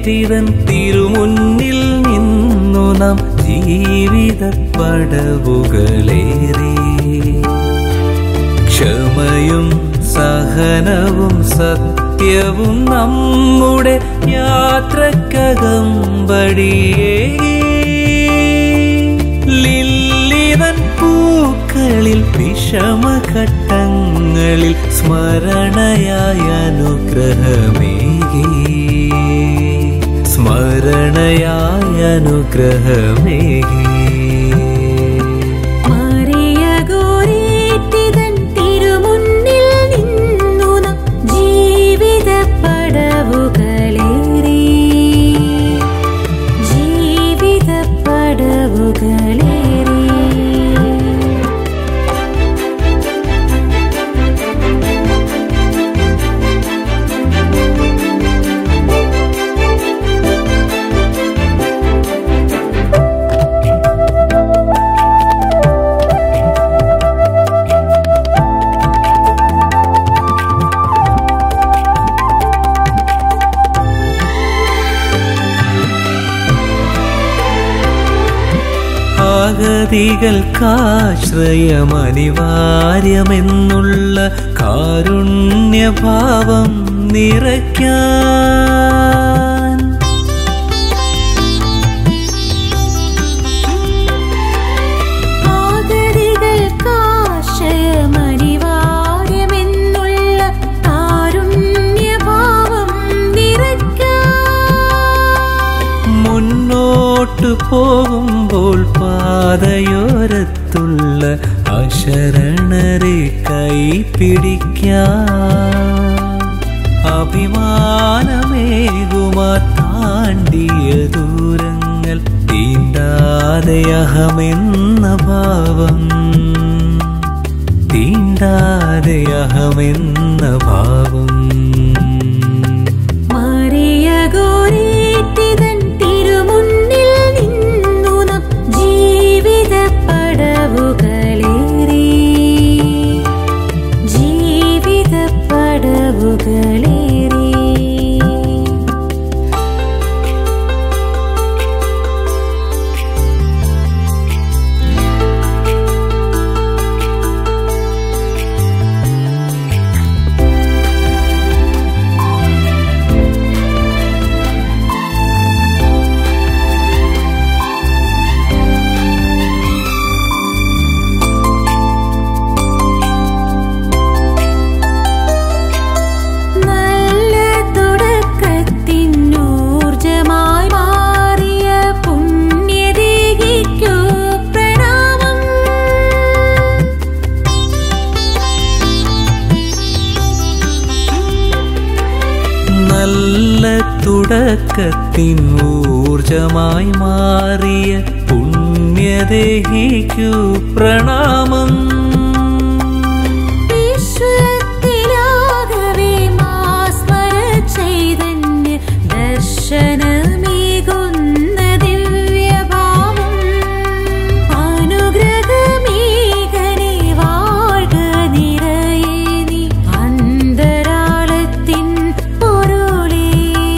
ഘോരേറ്റിതൻ തിരുമുന്നിൽ നിന്നു നാം ജീവിത പടവുകളേറി ക്ഷമയും സഹനവും സത്യവും നമ്മുടെ യാത്രക്കകം വഴിയേകി ലില്ലിവൻ പൂക്കളിൽ വിഷമഘട്ടങ്ങളിൽ സ്മരണയായ അനുഗ്രഹമേകി സ്മരണയായ അനുഗ്രഹമേകി മറിയ ഗോരേറ്റിതൻ തിരുമുന്നിൽ നിന്നു നാം ജീവിത പടവുകളേറി ജീവിത പടവുകളേറി ആഗതികൾക്കാശ്രയമനിവാര്യമെന്നുള്ള കാരുണ്യഭാവം നിറയ്ക്കാൻ ആദരികൾക്കാശയമനിവാര്യമെന്നുള്ള കാരുണ്യഭാവം നിറയ്ക്കാൻ മുന്നോട്ടു പോകുമ്പോൾ പാതയോരത്തുള്ള അശരണരെ കൈപിടിക്കാൻ അഭിമാനമേകുമാ താണ്ടിയ ദൂരങ്ങൾ തീണ്ടാതെ അഹമെന്ന ഭാവം തീണ്ടാതെ അഹമെന്ന ഭാവം മറിയ ഗോരേറ്റിതൻ തിരുമുന്നിൽ നിന്നു നാം ജീവിത പടവുകളേറി ജീവിത പടവുകളേറി നല്ല തുടക്കത്തിനൂർജമായി മാറിയ പുണ്യദേഹിക്കു പ്രണാമം നല്ല തുടക്കത്തിൻ ഊർജമായി മാറിയ പുണ്യദേഹിക്കു പ്രണാമം വിശ്വത്തിലാകവേ മാസ്മര ചൈതന്യ ദർശനമേകുന്ന ദിവ്യഭാവം അനുഗ്രഹമേകനെ വാഴ്ക നിറയെ നീ അന്തരാളത്തിൻ പൊരുളേ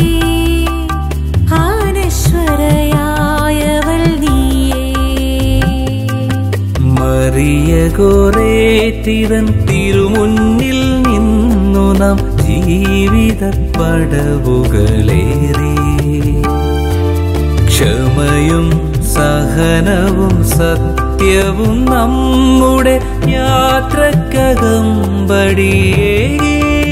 അനശ്വരയായവൾ നീയേ മറിയ ഗോറേറ്റിതൻ തിരുമുന്നിൽ നിന്നു നാം ജീവിത പടവുകളേറി ക്ഷമയും സഹനവും സത്യവും നമ്മുടെ യാത്രക്കകം വഴിയേകി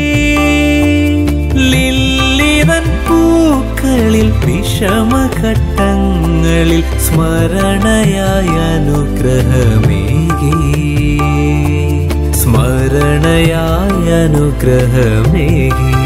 ലില്ലിവൻ പൂക്കളിൽ വിഷമഘട്ടങ്ങളിൽ സ്മരണയായ അനുഗ്രഹമേകി സ്മരണയായ അനുഗ്രഹമേകി